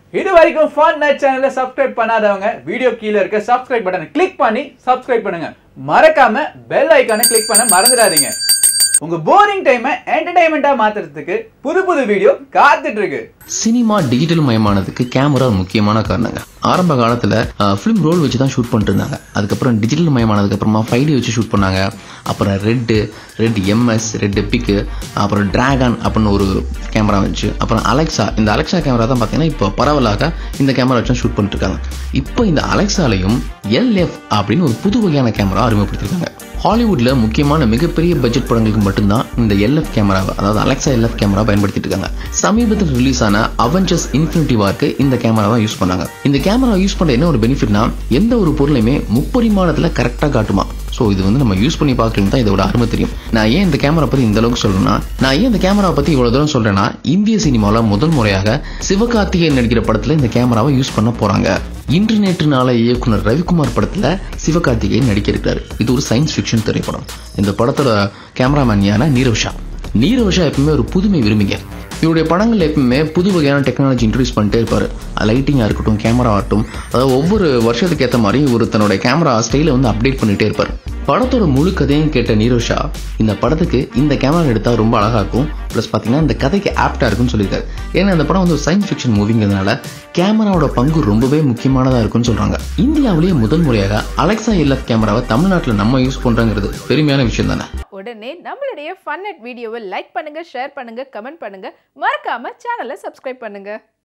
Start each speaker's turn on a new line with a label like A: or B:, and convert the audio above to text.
A: இது வரைக்கும் fun night சேனலை சப்ஸ்கிரைப் பண்ணாதவங்க வீடியோ கீழே இருக்க சப்ஸ்கிரைப் பட்டனை கிளிக் பண்ணி சப்ஸ்கிரைப் பண்ணுங்க மறக்காம பெல் ஐக்கானை கிளிக் பண்ண மறந்துடாதீங்க உங்க போரிங் டைமை என்டர்டைன்மெண்ட்டா மாத்துறதுக்கு புது புது வீடியோ காத்துட்டு இருக்கு
B: சினிமா டிஜிட்டல் மயமானதுக்கு கேமரா ஒரு முக்கியமான காரணங்க ஆரம்ப காலத்தில் ஃபிலிம் ரோல் வச்சு தான் ஷூட் பண்ணிட்டு இருந்தாங்க அதுக்கப்புறம் டிஜிட்டல் மயமானதுக்கு அப்புறமா ஃபைவ் டி வச்சு ஷூட் பண்ணாங்க அப்புறம் ரெட்டு ரெட் எம்எஸ் ரெட் பிக்கு அப்புறம் டிராகன் அப்படின்னு ஒரு கேமரா வந்துச்சு அப்புறம் அலெக்சா இந்த அலெக்சா கேமரா தான் பார்த்தீங்கன்னா இப்போ பரவலாக இந்த கேமரா வச்சு ஷூட் பண்ணிட்டு இருக்காங்க இப்போ இந்த அலெக்சாலையும் எல்எஃப் அப்படின்னு ஒரு புது வகையான கேமரா அறிமுகப்படுத்திருக்காங்க ஹாலிவுட்ல முக்கியமான மிகப்பெரிய பட்ஜெட் படங்களுக்கு மட்டும்தான் இந்த எல்எஃப் கேமராவை அதாவது அலெக்சா எல்எஃப் கேமரா பயன்படுத்திட்டு இருக்காங்க சமீபத்தில் ரிலீஸ் ஆன அவெஞ்சர்ஸ் இன்ஃபினிட்டி வார்க்கு இந்த கேமரா தான் யூஸ் பண்ணாங்க இந்த கேமரா யூஸ் பண்ண என்ன ஒரு பெனிஃபிட்னா எந்த ஒரு பொருளையுமே முப்பரிமாணத்தில் கரெக்டாக காட்டுமா ஸோ இது வந்து நம்ம யூஸ் பண்ணி பார்க்கணும் தான் இதோட அருமை தெரியும் நான் ஏன் இந்த கேமரா பற்றி இந்த அளவுக்கு சொல்றேன்னா நான் ஏன் இந்த கேமரா பற்றி இவ்வளோ தூரம் சொல்றேன்னா இந்திய சினிமாவில் முதல் முறையாக சிவகார்த்திகேயன் நடிக்கிற படத்தில் இந்த கேமராவை யூஸ் பண்ண போறாங்க இன்று நேற்று நாளை இயக்குனர் ரவிக்குமார் படத்துல சிவகார்த்திகேயன் நடிக்க இருக்காரு இது ஒரு சயின்ஸ் ஃபிக்ஷன் திரைப்படம் இந்த படத்தோட கேமராமேன் யானா நீரவ் ஷா நீரவ் ஷா எப்பவுமே ஒரு புதுமை விரும்பிங்க இவருடைய படங்கள் எப்பவுமே புது வகையான டெக்னாலஜி இன்ட்ரடியூஸ் பண்ணிட்டே இருப்பாரு லைட்டிங்காக இருக்கட்டும் கேமரா ஆகட்டும் அதாவது ஒவ்வொரு வருஷத்துக்கு ஏற்ற மாதிரி ஒரு தன்னோட கேமரா ஸ்டைலை வந்து அப்டேட் பண்ணிட்டே இருப்பார் படத்தோட முழு கதையும் கேட்ட நீரவ் ஷா இந்த படத்துக்கு இந்த கேமரா எடுத்தா ரொம்ப அழகா இருக்கும் ப்ளஸ் பார்த்தீங்கன்னா இந்த கதைக்கு ஆப்டா இருக்கும்னு சொல்லியிருக்காரு ஏன்னா இந்த படம் வந்து ஒரு சயின்ஸ் ஃபிக்ஷன் மூவிங்கிறதுனால கேமராவோட பங்கு ரொம்பவே முக்கியமானதா இருக்கும்னு சொல்றாங்க இந்தியாவிலேயே முதல் முறையாக அலெக்சா எல்எஃப் கேமராவை தமிழ்நாட்டில் நம்ம யூஸ் பண்றோங்கிறது பெருமையான விஷயம் தானே
C: உடனே நம்மளுடைய ஃபன் நெட் வீடியோவை லைக் பண்ணுங்க ஷேர் பண்ணுங்க கமெண்ட் பண்ணுங்க மறக்காம சேனலை சப்ஸ்கிரைப் பண்ணுங்க